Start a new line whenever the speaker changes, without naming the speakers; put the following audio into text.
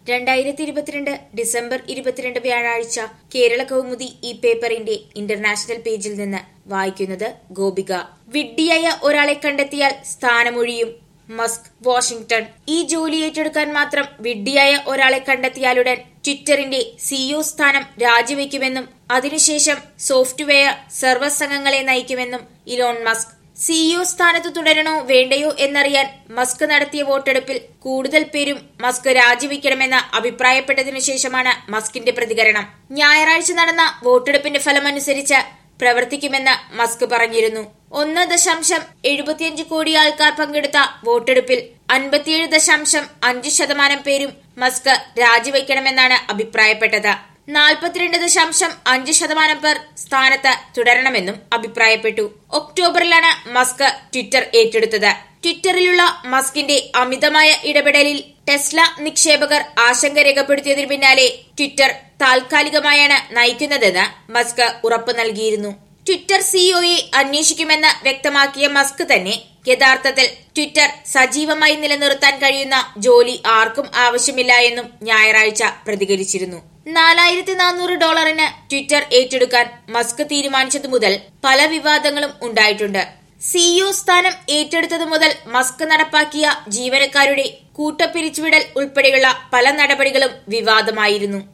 രണ്ടായിരത്തി ഇരുപത്തിരണ്ട് ഡിസംബർ ഇരുപത്തിരണ്ട് വ്യാഴാഴ്ച കേരള കൗമുദി ഈ പേപ്പറിന്റെ ഇന്റർനാഷണൽ പേജിൽ നിന്ന് വായിക്കുന്നത് ഗോപിക വിഡ്ഢിയായ ഒരാളെ കണ്ടെത്തിയാൽ സ്ഥാനമൊഴിയും മസ്ക് വാഷിംഗ്ടൺ ഈ ജോലി ഏറ്റെടുക്കാൻ മാത്രം വിഡ്ഢിയായ ഒരാളെ കണ്ടെത്തിയാലുടൻ ട്വിറ്ററിന്റെ സിഇഒ സ്ഥാനം രാജിവെക്കുമെന്നും അതിനുശേഷം സോഫ്റ്റ്വെയർ സർവർ സംഘങ്ങളെ നയിക്കുമെന്നും ഇലോൺ മസ്ക് സിഇഒ സ്ഥാനത്ത് തുടരണോ വേണ്ടയോ എന്നറിയാൻ മസ്ക് നടത്തിയ വോട്ടെടുപ്പിൽ കൂടുതൽ പേരും മസ്ക് രാജിവെക്കണമെന്ന് അഭിപ്രായപ്പെട്ടതിനു ശേഷമാണ് മസ്കിന്റെ പ്രതികരണം ഞായറാഴ്ച നടന്ന വോട്ടെടുപ്പിന്റെ ഫലമനുസരിച്ച് പ്രവർത്തിക്കുമെന്ന് മസ്ക് പറഞ്ഞിരുന്നു ഒന്ന് ദശാംശം എഴുപത്തിയഞ്ച് കോടി ആൾക്കാർ പങ്കെടുത്ത വോട്ടെടുപ്പിൽ അൻപത്തിയേഴ് ദശാംശം അഞ്ച് ശതമാനം പേരും മസ്ക് രാജിവെക്കണമെന്നാണ് അഭിപ്രായപ്പെട്ടത് നാൽപ്പത്തിരണ്ട് ദശാംശം അഞ്ച് ശതമാനം പേർ സ്ഥാനത്ത് തുടരണമെന്നും അഭിപ്രായപ്പെട്ടു ഒക്ടോബറിലാണ് മസ്ക് ട്വിറ്റർ ഏറ്റെടുത്തത് ട്വിറ്ററിലുള്ള മസ്കിന്റെ അമിതമായ ഇടപെടലിൽ ടെസ്ല നിക്ഷേപകർ ആശങ്ക രേഖപ്പെടുത്തിയതിനു പിന്നാലെ ട്വിറ്റർ താൽക്കാലികമായാണ് നയിക്കുന്നതെന്ന് മസ്ക് ഉറപ്പു നൽകിയിരുന്നു ട്വിറ്റർ സിഇഒയെ അന്വേഷിക്കുമെന്ന് വ്യക്തമാക്കിയ മസ്ക് തന്നെ യഥാർത്ഥത്തിൽ ട്വിറ്റർ സജീവമായി നിലനിർത്താൻ കഴിയുന്ന ജോലി ആർക്കും ആവശ്യമില്ല എന്നും ഞായറാഴ്ച പ്രതികരിച്ചിരുന്നു നാലായിരത്തി നാനൂറ് ഡോളറിന് ട്വിറ്റർ ഏറ്റെടുക്കാൻ മസ്ക് തീരുമാനിച്ചതു മുതൽ പല വിവാദങ്ങളും ഉണ്ടായിട്ടുണ്ട് സിഇഒ സ്ഥാനം ഏറ്റെടുത്തതു മുതൽ മസ്ക് നടപ്പാക്കിയ ജീവനക്കാരുടെ കൂട്ടപ്പിരിച്ചുവിടൽ ഉൾപ്പെടെയുള്ള പല നടപടികളും വിവാദമായിരുന്നു